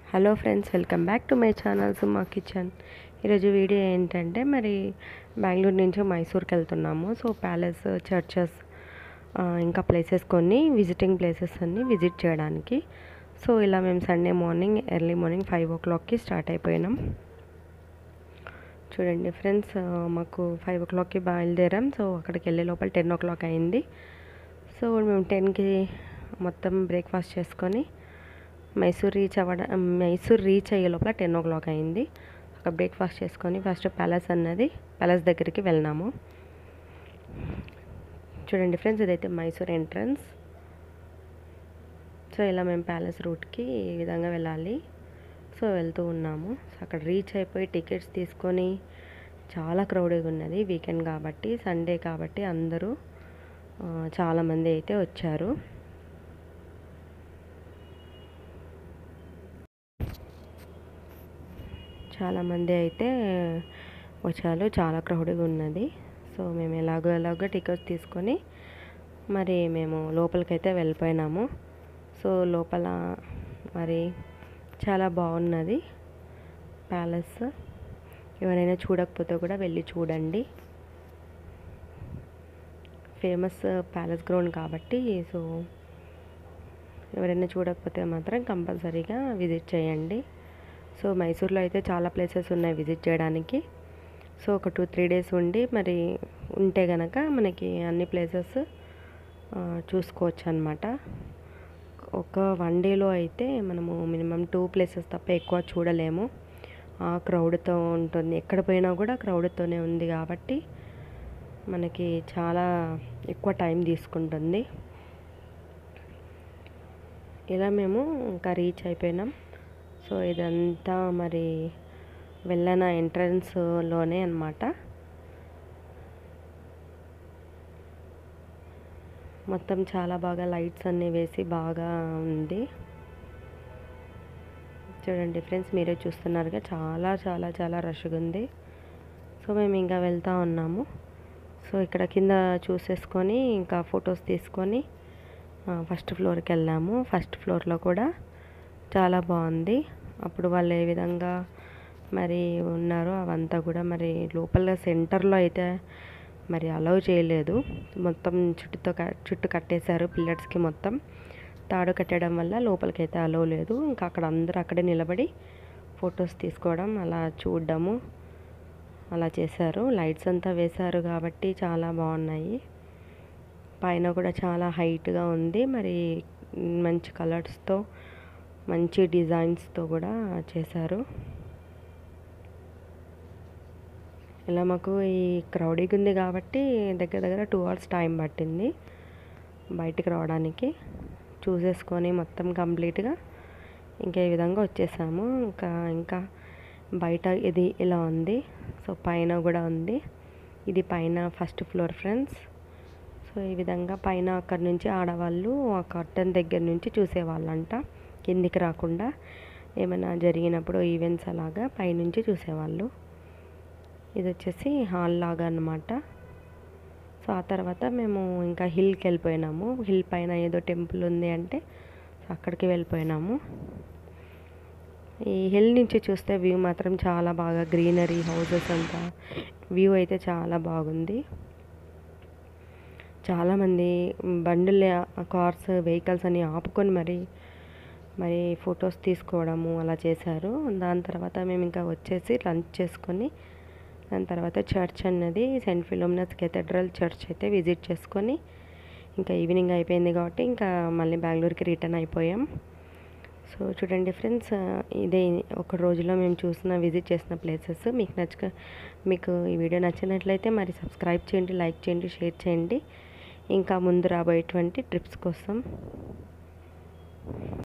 hello friends welcome back to my channel Suma kitchen ఈరోజు వీడియో ఏంటంటే మరి బెంగళూరు నుంచి మైసూర్కి వెళ్తున్నాము సో ప్యాలెస్ చర్చెస్ ఇంకా ప్లేసెస్ కొన్ని విజిటింగ్ ప్లేసెస్ అన్ని విజిట్ చేయడానికి సో ఇలా మేము Sunday morning early morning five ఓ క్లాక్కి స్టార్ట్ అయిపోయినాం చూడండి ఫ్రెండ్స్ మాకు ఫైవ్ ఓ క్లాక్కి బయలుదేరాం సో అక్కడికి వెళ్ళే లోపల టెన్ ఓ క్లాక్ అయింది సో మేము టెన్కి మొత్తం బ్రేక్ఫాస్ట్ చేసుకొని మైసూర్ రీచ్ అవ్వడం మైసూర్ రీచ్ అయ్యే లోపల టెన్ ఓ క్లాక్ అయింది అక్కడ బ్రేక్ఫాస్ట్ చేసుకొని ఫస్ట్ ప్యాలెస్ అన్నది ప్యాలెస్ దగ్గరికి వెళ్ళినాము చూడండి ఫ్రెండ్స్ ఇదైతే మైసూర్ ఎంట్రన్స్ సో ఇలా మేము ప్యాలెస్ రూట్కి ఈ విధంగా వెళ్ళాలి సో వెళ్తూ ఉన్నాము సో అక్కడ రీచ్ అయిపోయి టికెట్స్ తీసుకొని చాలా క్రౌడ్గా ఉన్నది వీకెండ్ కాబట్టి సండే కాబట్టి అందరూ చాలామంది అయితే వచ్చారు చాలామంది అయితే వచ్చారు చాలా క్రౌడ్గా ఉన్నది సో మేము ఎలాగో ఎలాగో టికెట్స్ తీసుకొని మరి మేము లోపలికైతే వెళ్ళిపోయినాము సో లోపల మరి చాలా బాగున్నది ప్యాలెస్ ఎవరైనా చూడకపోతే కూడా వెళ్ళి చూడండి ఫేమస్ ప్యాలెస్ గ్రౌండ్ కాబట్టి సో ఎవరైనా చూడకపోతే మాత్రం కంపల్సరీగా విజిట్ చేయండి సో మైసూర్లో అయితే చాలా ప్లేసెస్ ఉన్నాయి విజిట్ చేయడానికి సో ఒక టూ త్రీ డేస్ ఉండి మరి ఉంటే గనక మనకి అన్ని ప్లేసెస్ చూసుకోవచ్చు అనమాట ఒక వన్ డేలో అయితే మనము మినిమం టూ ప్లేసెస్ తప్ప ఎక్కువ చూడలేము ఆ క్రౌడ్తో ఉంటుంది ఎక్కడ పోయినా కూడా క్రౌడ్తోనే ఉంది కాబట్టి మనకి చాలా ఎక్కువ టైం తీసుకుంటుంది ఇలా మేము ఇంకా రీచ్ అయిపోయినాం సో ఇదంతా మరి వెళ్ళన ఎంట్రన్స్లోనే అనమాట మొత్తం చాలా బాగా లైట్స్ అన్నీ వేసి బాగా ఉంది చూడండి ఫ్రెండ్స్ మీరే చూస్తున్నారుగా చాలా చాలా చాలా రష్గా ఉంది సో మేము ఇంకా వెళ్తూ ఉన్నాము సో ఇక్కడ కింద చూసేసుకొని ఇంకా ఫొటోస్ తీసుకొని ఫస్ట్ ఫ్లోర్కి వెళ్ళాము ఫస్ట్ ఫ్లోర్లో కూడా చాలా బాగుంది అప్పుడు వాళ్ళు ఏ విధంగా మరి ఉన్నారో అవంతా కూడా మరి లోపల సెంటర్లో అయితే మరి అలౌ చేయలేదు మొత్తం చుట్టుతో చుట్టు కట్టేశారు పిల్లర్స్కి మొత్తం తాడు కట్టడం వల్ల లోపలికి అయితే అలౌ లేదు ఇంకా అక్కడ అందరూ అక్కడే నిలబడి ఫొటోస్ తీసుకోవడం అలా చూడడము అలా చేశారు లైట్స్ అంతా వేశారు కాబట్టి చాలా బాగున్నాయి పైన కూడా చాలా హైట్గా ఉంది మరి మంచి కలర్స్తో మంచి డిజైన్స్తో కూడా చేశారు ఇలా మాకు ఈ క్రౌడీగా ఉంది కాబట్టి దగ్గర దగ్గర టూ అవర్స్ టైం పట్టింది బయటికి రావడానికి చూసేసుకొని మొత్తం కంప్లీట్గా ఇంకా ఈ విధంగా వచ్చేసాము ఇంకా ఇంకా బయట ఇది ఇలా ఉంది సో పైన కూడా ఉంది ఇది పైన ఫస్ట్ ఫ్లోర్ ఫ్రెండ్స్ సో ఈ విధంగా పైన అక్కడ నుంచి ఆడవాళ్ళు ఆ కర్టన్ దగ్గర నుంచి చూసేవాళ్ళంట కిందికి రాకుండా ఏమైనా జరిగినప్పుడు ఈవెంట్స్ అలాగా పైనుంచి చూసేవాళ్ళు ఇది వచ్చేసి హాల్ లాగా అనమాట సో ఆ తర్వాత మేము ఇంకా హిల్కి వెళ్ళిపోయినాము హిల్ పైన ఏదో టెంపుల్ ఉంది అంటే అక్కడికి వెళ్ళిపోయినాము ఈ హిల్ నుంచి చూస్తే వ్యూ మాత్రం చాలా బాగా గ్రీనరీ హౌసెస్ అంతా వ్యూ అయితే చాలా బాగుంది చాలామంది బండుల కార్స్ వెహికల్స్ అని ఆపుకొని మరి మరి ఫొటోస్ తీసుకోవడము అలా చేశారు దాని తర్వాత మేము ఇంకా వచ్చేసి లంచ్ చేసుకొని దాని తర్వాత చర్చ్ అన్నది సెయింట్ ఫిలోమినస్ కెథడ్రల్ చర్చ్ అయితే విజిట్ చేసుకొని ఇంకా ఈవినింగ్ అయిపోయింది కాబట్టి ఇంకా మళ్ళీ బెంగళూరుకి రిటర్న్ అయిపోయాం సో చూడండి ఫ్రెండ్స్ ఇదే ఒక రోజులో మేము చూసిన విజిట్ చేసిన ప్లేసెస్ మీకు నచ్చ మీకు ఈ వీడియో నచ్చినట్లయితే మరి సబ్స్క్రైబ్ చేయండి లైక్ చేయండి షేర్ చేయండి ఇంకా ముందు రాబోయేటువంటి ట్రిప్స్ కోసం